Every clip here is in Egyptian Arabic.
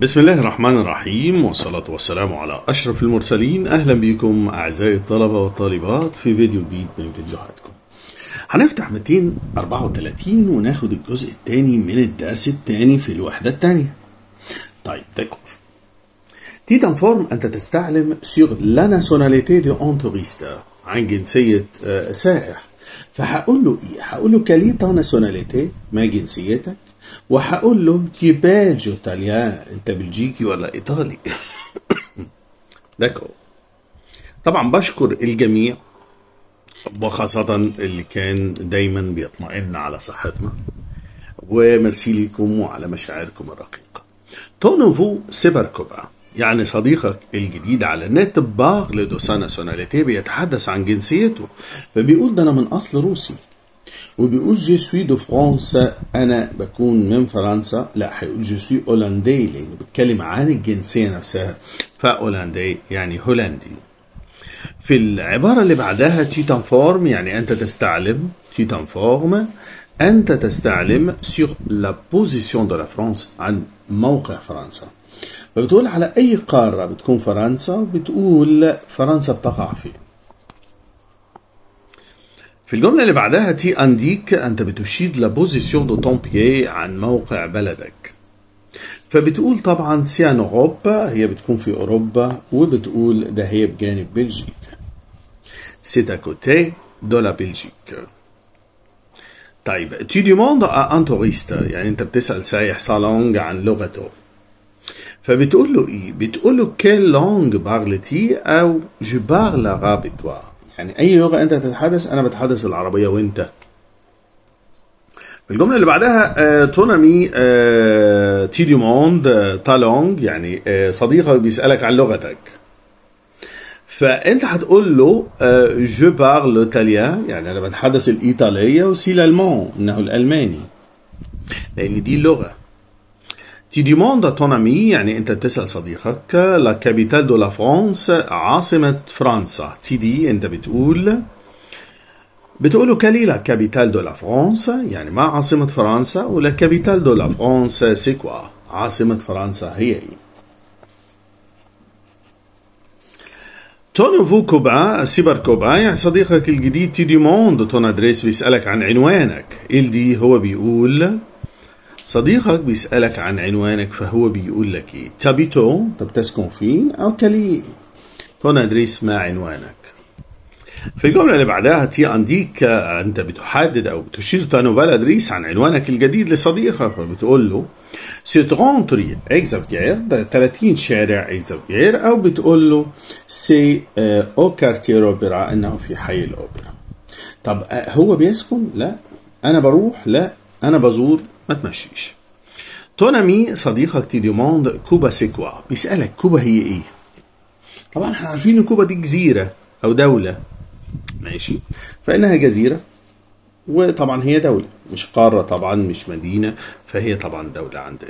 بسم الله الرحمن الرحيم والصلاة والسلام على أشرف المرسلين أهلا بكم أعزائي الطلبة والطالبات في فيديو جديد من فيديوهاتكم هنفتح 234 وناخد الجزء الثاني من الدرس الثاني في الوحدة الثانية طيب ديكور تيتان فورم أنت تستعلم sur la nationalité de un touriste عن جنسية آه، سائح فهقول له ايه؟ هقول له كالي تا ناسيوناليتي ما جنسيتك وهقول له تي بيلجو تاليان انت بلجيكي ولا ايطالي داكو طبعا بشكر الجميع وخاصة اللي كان دايما بيطمئن على صحتنا ومرسي لكم وعلى مشاعركم الرقيقة تونوفو سيبركوبا يعني صديقك الجديد على النت باغ دو سا ناسيوناليتي بيتحدث عن جنسيته فبيقول ده انا من اصل روسي وبيقول جو سوي دو فرانسا انا بكون من فرنسا لا هيقول جو سوي هولندي لانه بيتكلم عن الجنسيه نفسها فهولندي يعني هولندي في العبارة اللي بعدها تيتان فورم يعني أنت تستعلم تيتان فورم أنت تستعلم sur la position de la France عن موقع فرنسا فبتقول على أي قارة بتكون فرنسا بتقول فرنسا بتقع فين في الجملة اللي بعدها تي أنديك أنت بتشير لا بوزيسيون دو طون بيي عن موقع بلدك فبتقول طبعا سيان أوروبا هي بتكون في أوروبا وبتقول ده هي بجانب بلجيكا سيت à côté de la Belgique طيب tu demandes à un touriste يعني انت بتسأل سايح صالونج عن لغته فبتقول له ايه بتقول له quelle langue parles-tu او je parle arabe et toi يعني اي لغة انت تتحدث انا بتحدث العربية وانت في الجملة اللي بعدها آه، تونامي آه، تي ديموند آه، تا لونج يعني آه، صديقك بيسألك عن لغتك فانت هتقول له جو بارل ايطاليان يعني انا بتحدث الايطاليه وسي الالمان انه الالماني لان دي اللغه تي ديموند تون امي يعني انت تسال صديقك لا كابيتال دو لا فرانس عاصمه فرنسا تي دي انت بتقول بتقول له كالي لا كابيتال دو لا فرانس يعني ما عاصمه فرنسا ولا كابيتال دو لا فرانس سي كوا عاصمه فرنسا هي ايه تونوفو كوبا سيبر كوبا يعني صديقك الجديد تي ديموند تون ادريس بيسألك عن عنوانك ال دي هو بيقول صديقك بيسألك عن عنوانك فهو بيقول لك ايه تابيتو طب تسكن فين او كالي تون ادريس ما عنوانك في الجملة اللي بعدها تي انديك انت بتحدد او بتشير تانوفال ادريس عن عنوانك الجديد لصديقك فبتقول له سي 30 اكزافير ده 30 شارع اكزافير او بتقول له سي آه، او كارتير اوبرا انه في حي الاوبرا طب آه، هو بيسكن لا انا بروح لا انا بزور ما تمشيش تونامي صديقك تي ديموند كوبا سيكوا بيسألك كوبا هي ايه طبعا احنا عارفين ان كوبا دي جزيرة او دولة ماشي فإنها جزيرة وطبعا هي دولة مش قارة طبعا مش مدينة فهي طبعا دولة عندنا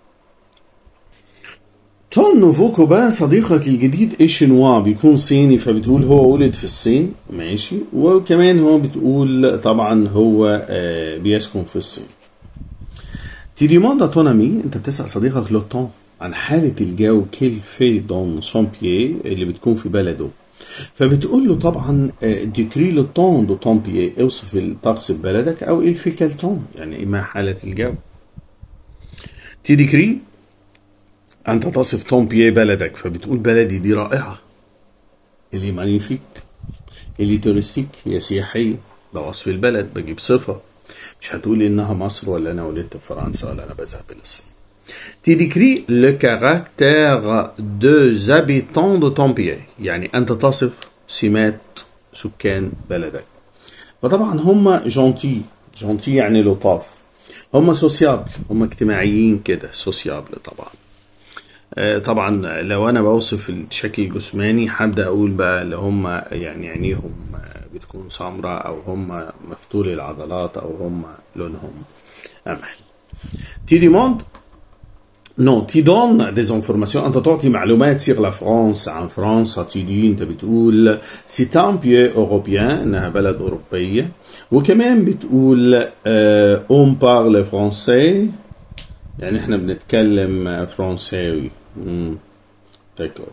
تون نوفو كوبا صديقك الجديد ايشنوا بيكون صيني فبتقول هو ولد في الصين ماشي وكمان هو بتقول طبعا هو آه، بيسكن في الصين تي ديموند تون امي انت بتسأل صديقك لو طون عن حالة الجو كيل في دون سون بيي اللي بتكون في بلده فبتقول له طبعا ديكري لو طون دو طون بيي اوصف الطقس ببلدك او ايه في كالتون يعني ما حالة الجو تي ديكري انت تصف طون بيي بلدك فبتقول بلدي دي رائعة اللي مانيفيك اللي تورستيك هي سياحية ده وصف البلد بجيب صفة مش هتقول انها مصر ولا انا ولدت في فرنسا ولا انا بذهب الى الصين Tu décris le caractère des habitants de ton pays يعني أنت تصف سمات سكان بلدك فطبعا هم جونتي جونتي يعني لطاف هم سوسيابل هم اجتماعيين كده سوسيابل طبعا آه، طبعا لو انا بوصف الشكل الجسماني هبدا اقول بقى اللي هم يعني عينيهم آه، بتكون سمراء او هم مفتول العضلات او هم لونهم قمحي تي ديموند نو تي دون دي انفورماسيون انت تعطي معلومات سيغ لا فرانس عن فرنسا تي انت بتقول سي ان بيي اوروبيان انها بلد اوروبيه وكمان بتقول اون بارل فرونسي يعني احنا بنتكلم فرنساوي d'accord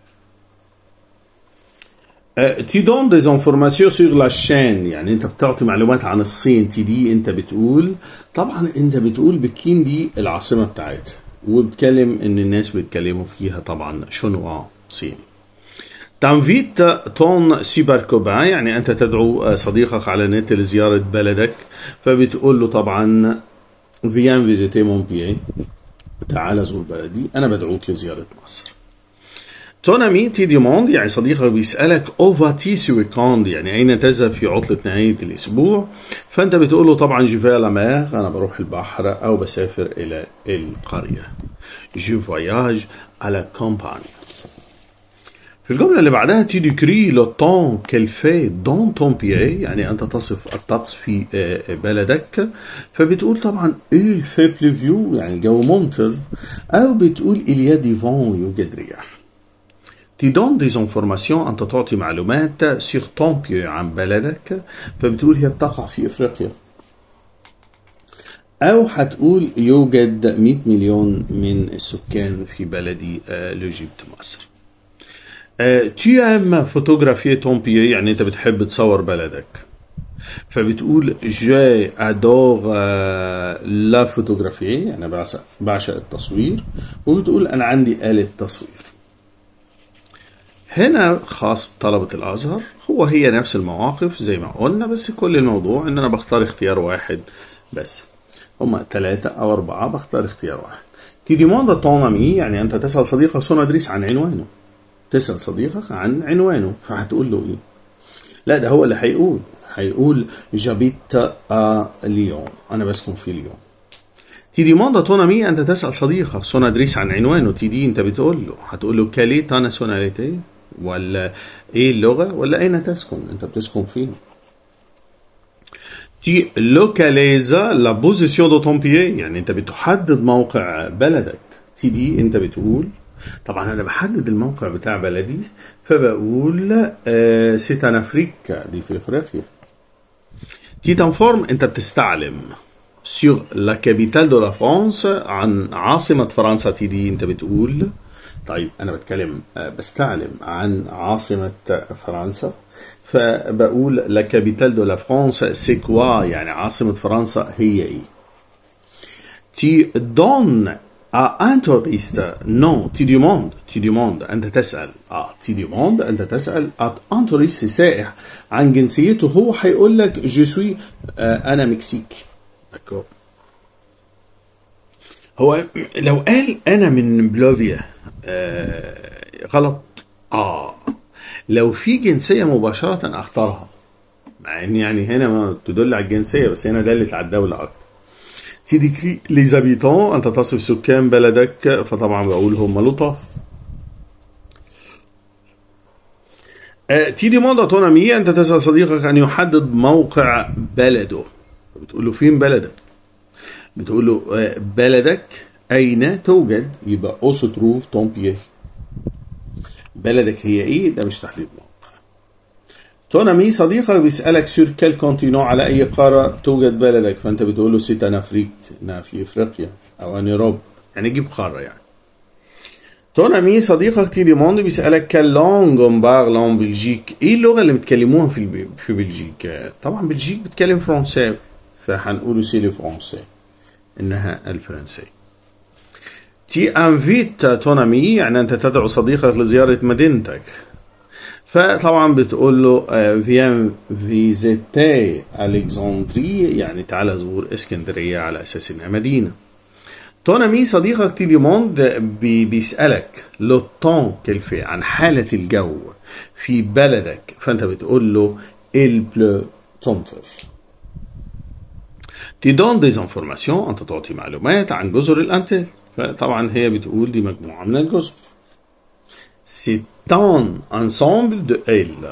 tu donnes des informations sur la chaîne يعني انت بتعطي معلومات عن الصين تي دي انت بتقول طبعا انت بتقول بكين دي العاصمه بتاعتها وبتكلم ان الناس بيتكلموا فيها طبعا شنوا صيني تنفيت تون سيبر كوبان يعني انت تدعو صديقك على النت لزياره بلدك فبتقول له طبعا فيان فيزيتي مون بيي تعال زور بلدي انا بدعوك لزياره مصر تون امي تي ديموند يعني صديقك بيسالك اوفاتي سي ويكاند يعني اين تذهب في عطله نهايه الاسبوع فانت بتقول له طبعا جي في ماغ انا بروح البحر او بسافر الى القريه جو فواياج على كامباني في الجملة اللي بعدها tu décris le temps qu'elle fait dans ton pays يعني أنت تصف الطقس في بلدك فبتقول طبعا il fait pluvio يعني الجو ممطر أو بتقول il y a des vents يوجد رياح Tu donnes des informations أنت تعطي معلومات sur ton pays عن بلدك فبتقول هي بتقع في إفريقيا أو هتقول يوجد 100 مليون من السكان في بلدي لوجيبت مصر tu aimes photographier ton pays يعني انت بتحب تصور بلدك فبتقول جي ادور لا فوتوغرافي يعني بعشق, بعشق التصوير وبتقول انا عندي آلة تصوير هنا خاص بطلبة الازهر هو هي نفس المواقف زي ما قلنا بس كل الموضوع ان انا بختار اختيار واحد بس هما ثلاثة او اربعة بختار اختيار واحد تي ديموند طون يعني انت تسأل صديقك سون ادريس عن عنوانه تسأل صديقك عن عنوانه فهتقول له ايه لا ده هو اللي هيقول هيقول جابيت ا ليون انا بسكن في ليون تي دي موندا تونامي انت تسال صديقك سون ادريس عن عنوانه تي دي انت بتقول له هتقول له كالي تا ناسيوناليتي ولا ايه اللغه ولا اين تسكن انت بتسكن فين تي لوكاليزا لا بوزيسيون دو تون بيي يعني انت بتحدد موقع بلدك تي دي انت بتقول طبعا انا بحدد الموقع بتاع بلدي فبقول آه سيت ان افريكا دي في افريقيا تي تنفورم انت بتستعلم سيغ لا كابيتال دو لا فرانس عن عاصمة فرنسا تي دي انت بتقول طيب انا بتكلم آه بستعلم عن عاصمة فرنسا فبقول لا كابيتال دو لا فرانس سي كوا يعني عاصمة فرنسا هي ايه تي دون à un touriste non tu demandes tu demandes أنت تسأل آه tu demandes أنت تسأل à un touriste سائح عن جنسيته هو هيقول لك je suis آه أنا مكسيك d'accord هو لو قال أنا من بلوفيا آه غلط آه لو في جنسية مباشرة أختارها مع إن يعني هنا ما تدل على الجنسية بس هنا دلت على الدولة أكتر في ديكري لي زابيتون انت تصف سكان بلدك فطبعا بقول هم لطف تي دي موند اوتونومي انت تسال صديقك ان يحدد موقع بلده بتقول له فين بلدك بتقول له بلدك اين توجد يبقى اوسو تروف تون بيه بلدك هي ايه ده مش تحديد موقع تونامي صديقك بيسألك سور كال كونتينو على أي قارة توجد بلدك فأنت بتقول له سيت أنا أفريق أنا في أفريقيا أو أنا أوروبا يعني جيب قارة يعني تونامي صديقك تي ديموند بيسألك كال لونج اون بارلون بلجيك إيه اللغة اللي بتكلموها في في بلجيك طبعا بلجيك بتكلم فرنساوي فهنقوله سي لو فرنسي إنها الفرنسية تي انفيت تونامي يعني أنت تدعو صديقك لزيارة مدينتك فطبعا بتقول له فيان فيزيتي الكسندري يعني تعالى زور اسكندريه على اساس انها مدينه تونامي صديقك تي ديموند بي بيسالك لو طون كيلفي عن حاله الجو في بلدك فانت بتقول له il pleut تمطر تي دون ديز انفورماسيون انت تعطي معلومات عن جزر الانتل فطبعا هي بتقول دي مجموعه من الجزر C'est un ensemble de îles.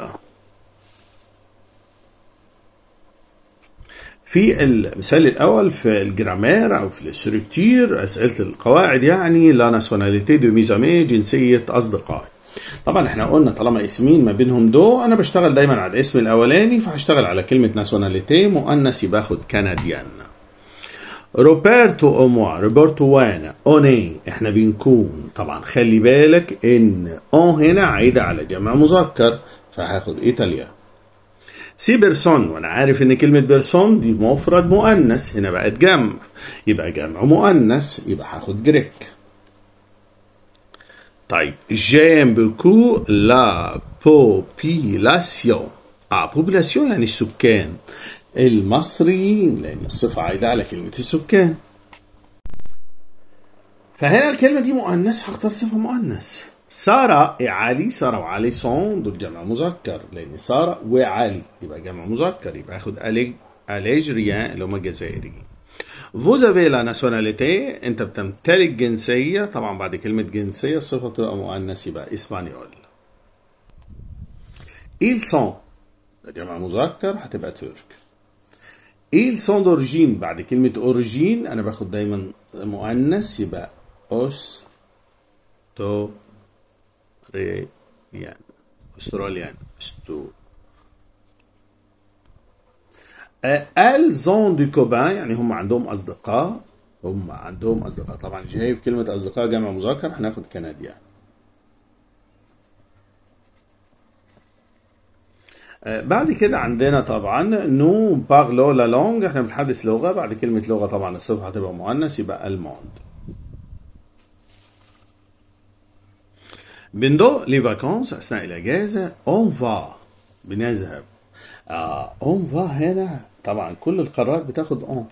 في المثال الأول في الجرامير أو في السركتير أسئلة القواعد يعني لا ناسيوناليتي دو ميزامي جنسية أصدقائي طبعا احنا قلنا طالما اسمين ما بينهم دو انا بشتغل دايما على الاسم الاولاني فهشتغل على كلمه ناسيوناليتي مؤنث يبقى اخد كنديان روبرتو او موا روبرتو وانا اوني احنا بنكون طبعا خلي بالك ان اون هنا عايدة على جمع مذكر فهاخد ايطاليا سي بيرسون وانا عارف ان كلمة بيرسون دي مفرد مؤنث هنا بقت جمع يبقى جمع مؤنث يبقى هاخد جريك طيب j'aime beaucoup la population اه population يعني السكان المصريين لان الصفة عايدة على كلمة السكان فهنا الكلمة دي مؤنث هختار صفة مؤنث سارة علي سارة وعلي سون دول جمع مذكر لان سارة وعلي يبقى جمع مذكر يبقى اخد اليجريان اللي هم الجزائريين Vous avez la nationalité انت بتمتلك جنسية طبعا بعد كلمة جنسية الصفة تبقى مؤنث يبقى اسبانيول Ils sont ده جمع مذكر هتبقى ترك Ils sont d'origine بعد كلمة origine أنا باخد دايما مؤنث يبقى أوس تو ريان أستراليان استو elles ont du copain يعني هم عندهم أصدقاء هم عندهم أصدقاء طبعا شايف كلمة أصدقاء جمع مذكر هناخد كنديان بعد كده عندنا طبعا نو بارلو لا لونج احنا بنتحدث لغه بعد كلمه لغه طبعا الصفه هتبقى مؤنث يبقى الموند بندو لي فاكونس اثناء الاجازه اون فا بنذهب اون فا هنا طبعا كل القارات بتاخد اون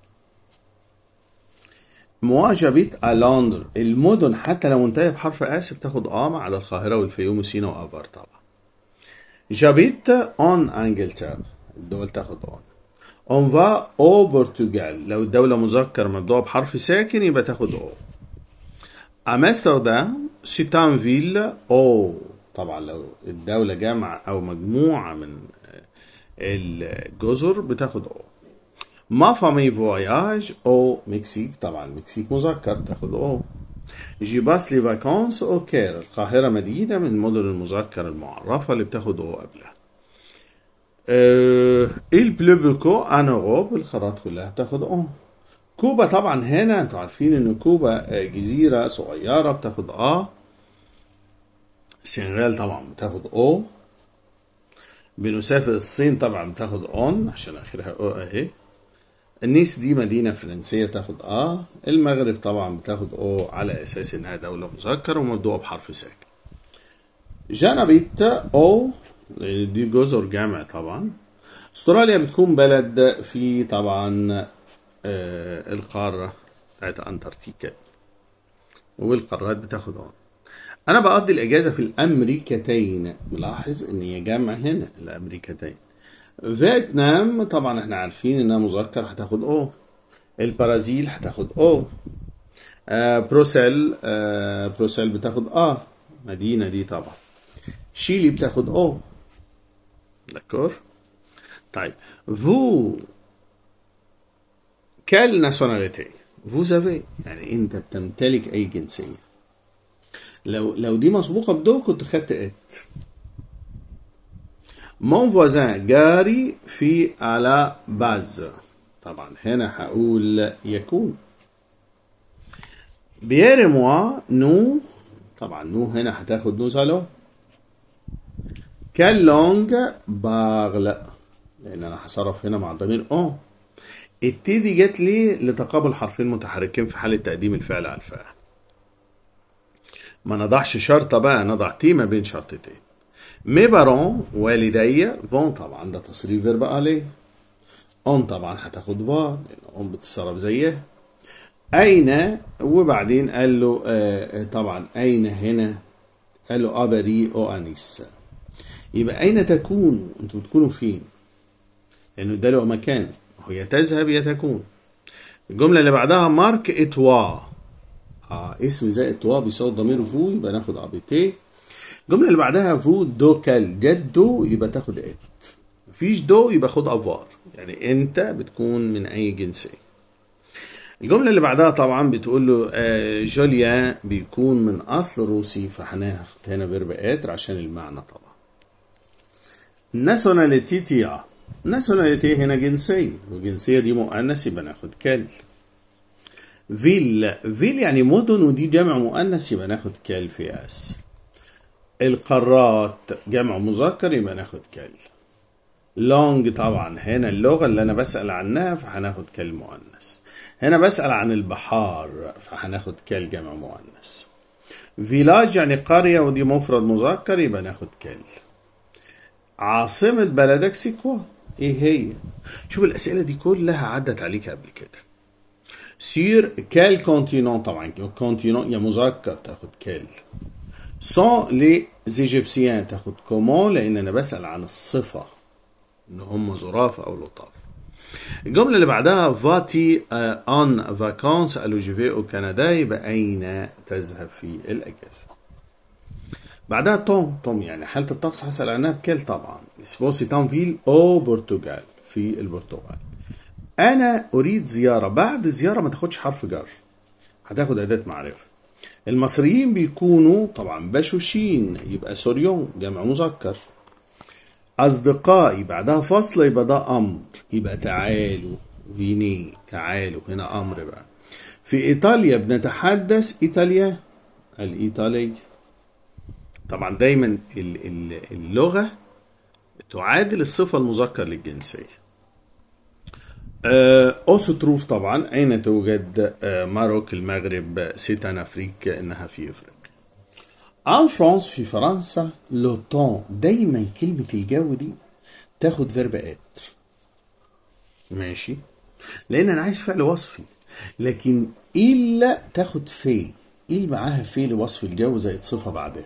مواجبت لندن المدن حتى لو منتهيه بحرف اس بتاخد اه ما عدا القاهره والفيوم وسينا وافار طبعا جابيت اون انجلترا الدول تاخد اون اون فا او برتغال لو الدوله مذكر مبدوء بحرف ساكن يبقى تاخد او امستردام سيتان فيل او طبعا لو الدوله جامعه او مجموعه من الجزر بتاخد او ما فامي فواياج او مكسيك طبعا المكسيك مذكر تاخد او جي باس لي فاكونس او كير القاهرة مدينة من المدن المذكر المعرفة اللي بتاخد او قبلها أه البلو بوكو ان اوروب القارات كلها بتاخد او كوبا طبعا هنا انتوا عارفين ان كوبا جزيرة صغيرة بتاخد اه السنغال طبعا بتاخد او بنسافر الصين طبعا بتاخد اون عشان اخرها او اهي النيس دي مدينة فرنسية تاخد اه المغرب طبعا بتاخد او على اساس انها دولة مذكر ومبدوءة بحرف ساكن جنبت او دي جزر جامع طبعا استراليا بتكون بلد في طبعا آه القارة بتاعت انتاركتيكا والقارات بتاخد اون انا بقضي الاجازة في الامريكتين ملاحظ ان هي جامع هنا الامريكتين فيتنام طبعا احنا عارفين انها مذكر هتاخد او البرازيل هتاخد او آه بروسيل آه بروسيل بتاخد اه مدينة دي طبعا شيلي بتاخد او داكور طيب فو كال ناسيوناليتي فو زافي يعني انت بتمتلك اي جنسية لو لو دي مسبوقة بدو كنت خدت ات مون فوازان جاري في على باز طبعا هنا هقول يكون بيير موا نو طبعا نو هنا هتاخد نو سالو كان لونج باغل لان انا هصرف هنا مع الضمير اون التي دي جت لي لتقابل حرفين متحركين في حالة تقديم الفعل على الفاعل ما نضعش شرطة بقى نضع تي ما بين شرطتين مي بارون والدي فون طبعا ده تصريف فيرب عليه اون طبعا هتاخد فا لان اون بتتصرف زيها اين وبعدين قال له آه طبعا اين هنا قال له ابري او انيس يبقى اين تكون انتوا بتكونوا فين لانه ده له مكان هي تذهب يا تكون الجمله اللي بعدها مارك اتوا اه اسم زائد توا بيساوي ضمير فو يبقى ناخد ابيتي الجمله اللي بعدها فو دو كال جد دو يبقى تاخد ات مفيش دو يبقى خد افوار يعني انت بتكون من اي جنسيه الجملة اللي بعدها طبعا بتقول له آه جوليان بيكون من أصل روسي فهناخد هنا فيرب اتر عشان المعنى طبعا. ناسيوناليتي تيا ناسيوناليتي هنا جنسية والجنسية دي مؤنث يبقى ناخد كال. فيل فيل يعني مدن ودي جمع مؤنث يبقى ناخد كال في اس القارات جمع مذكر يبقى ناخد كال لونج طبعا هنا اللغة اللي أنا بسأل عنها فهناخد كال مؤنث هنا بسأل عن البحار فهناخد كال جمع مؤنث فيلاج يعني قرية ودي مفرد مذكر يبقى ناخد كال عاصمة بلدك سيكوا ايه هي شوف الأسئلة دي كلها عدت عليك قبل كده سير كال كونتينون طبعا كونتينون يا مذكر تاخد كال سون لي ايجيبسيان تاخد كومون لان انا بسال عن الصفه ان هم ظراف او لطاف الجمله اللي بعدها فاتي ان فاكونس الو جي او كندا يبقى اين تذهب في الاجازه بعدها توم توم يعني حاله الطقس هسال عنها بكل طبعا سبوسي تانفيل او برتغال في البرتغال انا اريد زياره بعد زياره ما تاخدش حرف جر هتاخد اداه معرفه المصريين بيكونوا طبعا بشوشين يبقى سوريون جمع مذكر اصدقائي بعدها فصل يبقى ده امر يبقى تعالوا فيني تعالوا هنا امر بقى في ايطاليا بنتحدث ايطاليا الايطالي طبعا دايما اللغه تعادل الصفه المذكر للجنسيه أوستروف طبعا أين توجد ماروك المغرب سيتان أفريك إنها في أفريقيا ان فرانس في فرنسا لو طون دايما كلمة الجو دي تاخد فيرب اتر ماشي لأن أنا عايز فعل وصفي لكن إلا تاخد في إيه معاها في لوصف الجو زي صفة بعدها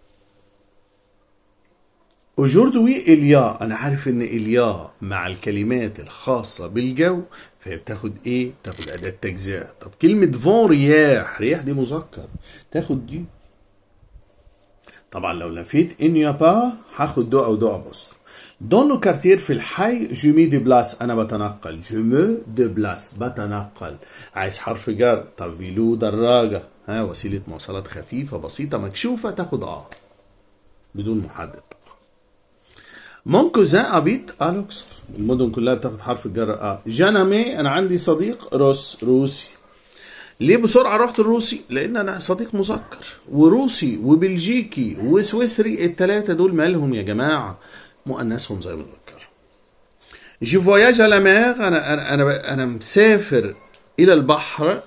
Aujourd'hui il y a أنا عارف إن إليا مع الكلمات الخاصة بالجو فهي بتاخد إيه؟ بتاخد أداة تجزئة طب كلمة فون رياح رياح دي مذكر تاخد دي طبعا لو لفيت إن يا با هاخد دو أو دو أبوستر دون لو كارتير في الحي جو مي دي بلاس أنا بتنقل جو مو دي بلاس بتنقل عايز حرف جر طب فيلو دراجة ها وسيلة مواصلات خفيفة بسيطة مكشوفة تاخد آه بدون محدد مون كوزان ابيت الوكسر المدن كلها بتاخد حرف الجر اه جانامي انا عندي صديق روس روسي ليه بسرعه رحت الروسي لان انا صديق مذكر وروسي وبلجيكي وسويسري الثلاثه دول مالهم يا جماعه مؤنثهم زي مذكر جي فواياج على مير انا انا انا انا مسافر الى البحر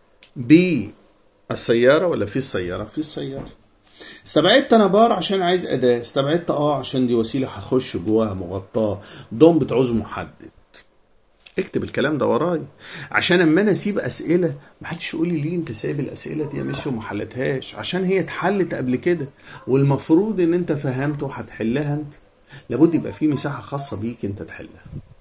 بالسياره ولا في السياره في السياره استبعدت انا بار عشان عايز اداه استبعدت اه عشان دي وسيله هخش جواها مغطاه دوم بتعوز محدد اكتب الكلام ده ورايا عشان اما انا اسيب اسئله ما حدش يقول لي ليه انت سايب الاسئله دي يا ميسي وما حلتهاش عشان هي اتحلت قبل كده والمفروض ان انت فهمت وهتحلها انت لابد يبقى في مساحه خاصه بيك انت تحلها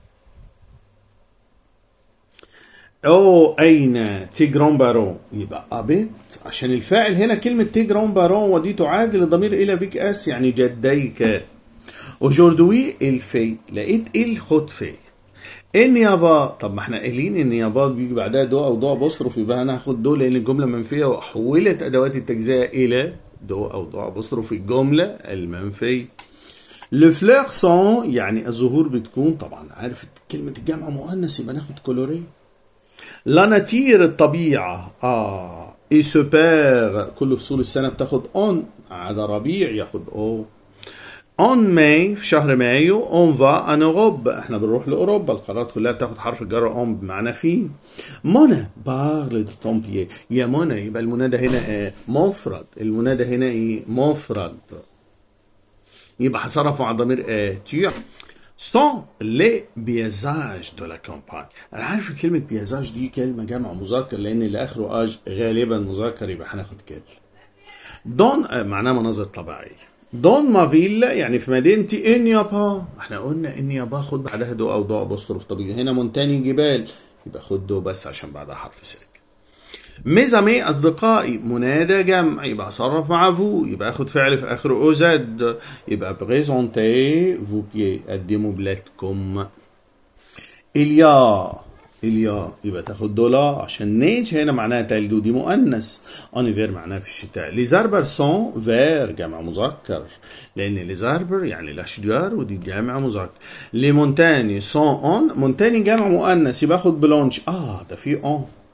او اين تيجرون بارون يبقى ابيت عشان الفاعل هنا كلمه تيجرون بارون ودي تعادل الضمير الى بيك اس يعني جديك اوجوردوي الفي لقيت ال خد في النيابة طب ما احنا قايلين النيابة بيجي بعدها دو او دو ابوستروف يبقى انا هاخد دو لان الجمله منفيه وحولت ادوات التجزئه الى دو او دو ابوستروف الجمله المنفيه لو فلير سون يعني الزهور بتكون طبعا عارف كلمه الجمع مؤنث يبقى ناخد كولوري لا ناتير الطبيعة اه اي سوبر كل فصول السنة بتاخد اون عدا ربيع ياخد او اون ماي في شهر مايو اون فا ان اوروبا احنا بنروح لاوروبا القارات كلها بتاخد حرف الجر اون بمعنى في منى بارل دو تومبيي يا منى يبقى المنادى هنا ايه مفرد المنادى هنا ايه مفرد يبقى هصرف مع ضمير ايه تيو sont les paysages de la campagne انا عارف كلمه بيزاج دي كلمه جمع مذكر لان اللي اخره اج غالبا مذكر يبقى هناخد كده دون معناه مناظر طبيعيه دون ما فيلا يعني في مدينتي ان يابا احنا قلنا ان يابا خد بعدها دو او دو ابوستروف طب هنا مونتاني جبال يبقى خد دو بس عشان بعدها حرف ساكن ميزامي اصدقائي منادى جمع يبقى اصرف مع فو يبقى اخد فعل في اخره او زد يبقى بريزونتي فو بيي قدموا بلادكم اليا اليا يبقى تاخد دولار عشان نيج هنا معناها تلج ودي مؤنث انيفير معناها في الشتاء لي زاربر سون فير جمع مذكر لان لي زاربر يعني الاشجار ودي جمع مذكر لي مونتاني سون اون مونتاني جمع مؤنث يبقى اخد بلونش اه ده في اون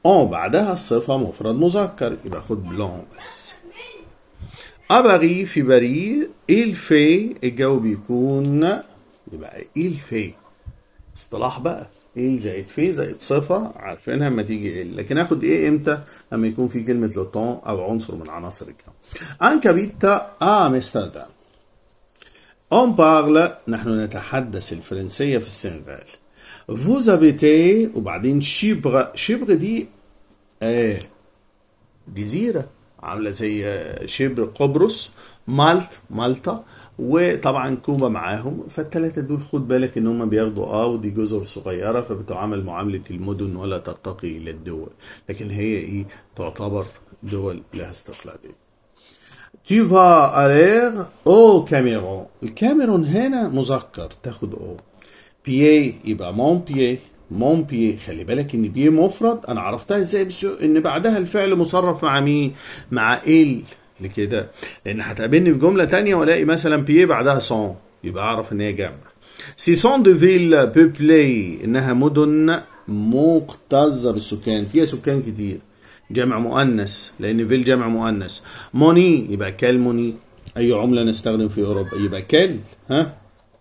اون بعدها الصفة مفرد مذكر يبقى خد بلون بس أبغي في بري الفي الجو بيكون يبقى الفي اصطلاح بقى ايه زائد في زائد صفة عارفينها لما تيجي ايه لكن اخد ايه امتى لما يكون في كلمة لوتون او عنصر من عناصر الكون انك بيتا امستردام On parle نحن نتحدث الفرنسية في السنغال Vous habitez وبعدين شبر شبر دي آه جزيرة عاملة زي شبر قبرص مالت مالطا وطبعا كوبا معاهم فالثلاثة دول خد بالك ان هم بياخدوا اه ودي جزر صغيرة فبتعامل معاملة المدن ولا ترتقي الى الدول لكن هي ايه تعتبر دول لها استقلالية Tu vas aller au Cameroun. الكاميرون هنا مذكر تاخد او. بيي يبقى مون بيي مون بيي خلي بالك ان بيي مفرد انا عرفتها ازاي بس ان بعدها الفعل مصرف مع مين؟ مع ال لكده لان هتقابلني في جمله تانية والاقي مثلا بيي بعدها سون يبقى اعرف ان هي جمع. سي سون دو فيل بوبلي انها مدن مكتظه بالسكان فيها سكان كتير. جمع مؤنث لان فيل جمع مؤنث موني يبقى كالموني اي عمله نستخدم في اوروبا يبقى كال ها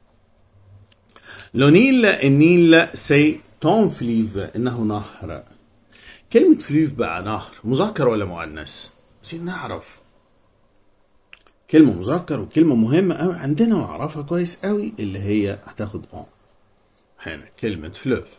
لونيل النيل سي تون فليف انه نهر كلمة فليف بقى نهر مذكر ولا مؤنث؟ عايزين نعرف كلمة مذكر وكلمة مهمة قوي عندنا ونعرفها كويس قوي اللي هي هتاخد اون هنا كلمة فلوف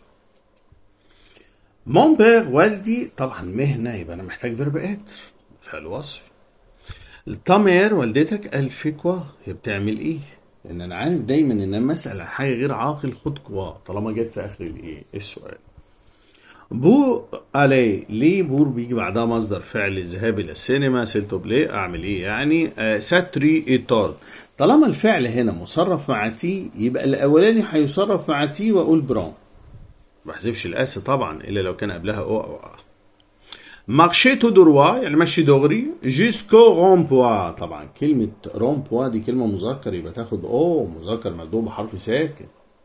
مون بير والدي طبعا مهنة يبقى أنا محتاج فيرب إتر فعل وصف التامير والدتك الفكوة هي بتعمل إيه؟ لأن أنا عارف دايما إن لما أسأل عن حاجة غير عاقل خد كوا طالما جت في آخر الإيه؟ السؤال. بو علي ليه بور بيجي بعدها مصدر فعل الذهاب إلى السينما سيلتو بلاي أعمل إيه يعني؟ آه ساتري إيتار طالما الفعل هنا مصرف مع تي يبقى الأولاني هيصرف مع تي وأقول برون. ما بحذفش الاس طبعا الا لو كان قبلها او او ا مارشي تو دروا يعني مشي دغري جيسكو رومبوا طبعا كلمة رومبوا دي كلمة مذكر يبقى تاخد او مذكر مبدوء بحرف ساكن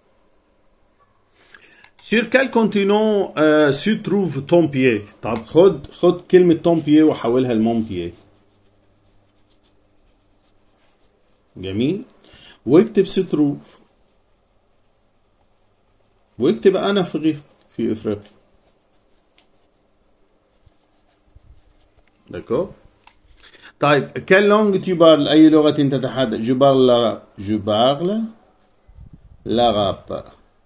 سير كال كونتينون سي تروف تون بيي طب خد خد كلمة تون بيي وحولها لمون بيي جميل واكتب سي تروف واكتب انا في غير في افريقيا داكور طيب كان لونج tu parles اي لغه تتحدث جو بارل جو بارل l'arabe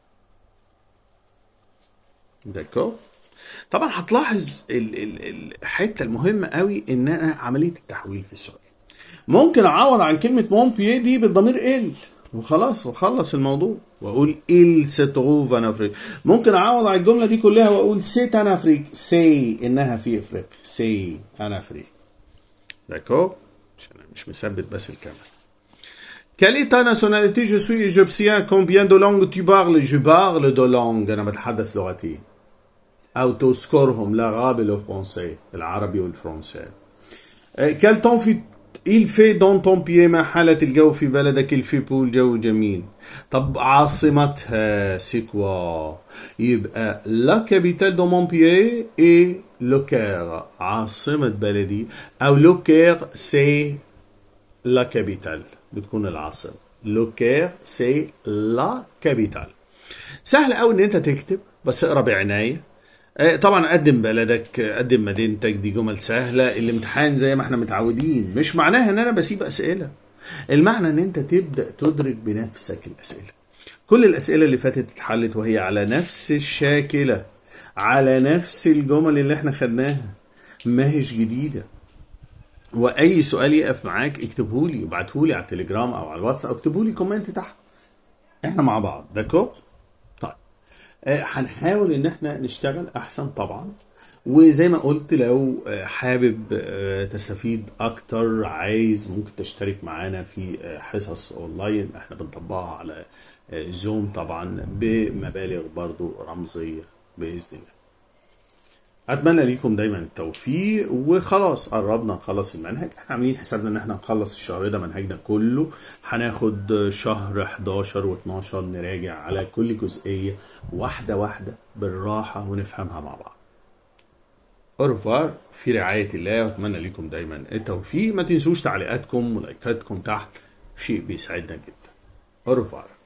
داكور طبعا هتلاحظ ال- ال- الحته المهمه قوي ان انا عمليه التحويل في السؤال ممكن اعوض عن كلمه مون بيي دي بالضمير ال وخلاص وخلص الموضوع واقول il se trouve en Afrique ممكن اعوض على الجمله دي كلها واقول c'est en Afrique سي انها في افريقيا سي en Afrique داكور عشان أنا مش مثبت بس الكاميرا Quelle est ta nationalité Je suis égyptien. Combien de langues tu parles Je parle de langues. أنا بتحدث لغتين. أو تذكرهم العربي والفرنسي العربي والفرنسي. Euh, Quel temps fait il fait dans ton pays ما حالة الجو في بلدك il fait beau الجو جميل طب عاصمتها c'est quoi يبقى la capitale de mon pays est le Caire عاصمة بلدي أو le Caire c'est la capitale بتكون العاصمة le Caire c'est la capitale سهل قوي ان انت تكتب بس اقرا بعنايه آه، طبعا قدم بلدك آه، قدم مدينتك دي جمل سهله الامتحان زي ما احنا متعودين مش معناها ان انا بسيب اسئله المعنى ان انت تبدا تدرك بنفسك الاسئله كل الاسئله اللي فاتت اتحلت وهي على نفس الشاكله على نفس الجمل اللي احنا خدناها ما هيش جديده واي سؤال يقف معاك اكتبه لي ابعته لي على التليجرام او على الواتس او اكتبه لي كومنت تحت احنا مع بعض داكور طيب آه، هنحاول ان احنا نشتغل احسن طبعا وزي ما قلت لو آه، حابب آه، تستفيد اكتر عايز ممكن تشترك معانا في آه، حصص اونلاين احنا بنطبقها على آه، زوم طبعا بمبالغ برضو رمزية باذن الله اتمنى ليكم دايما التوفيق وخلاص قربنا نخلص المنهج احنا عاملين حسابنا ان احنا نخلص الشهر ده منهجنا كله هناخد شهر 11 و12 نراجع على كل جزئية واحدة واحدة بالراحة ونفهمها مع بعض أورفار في رعاية الله وأتمنى لكم دايما التوفيق ما تنسوش تعليقاتكم ولايكاتكم تحت شيء بيسعدنا جدا أورفار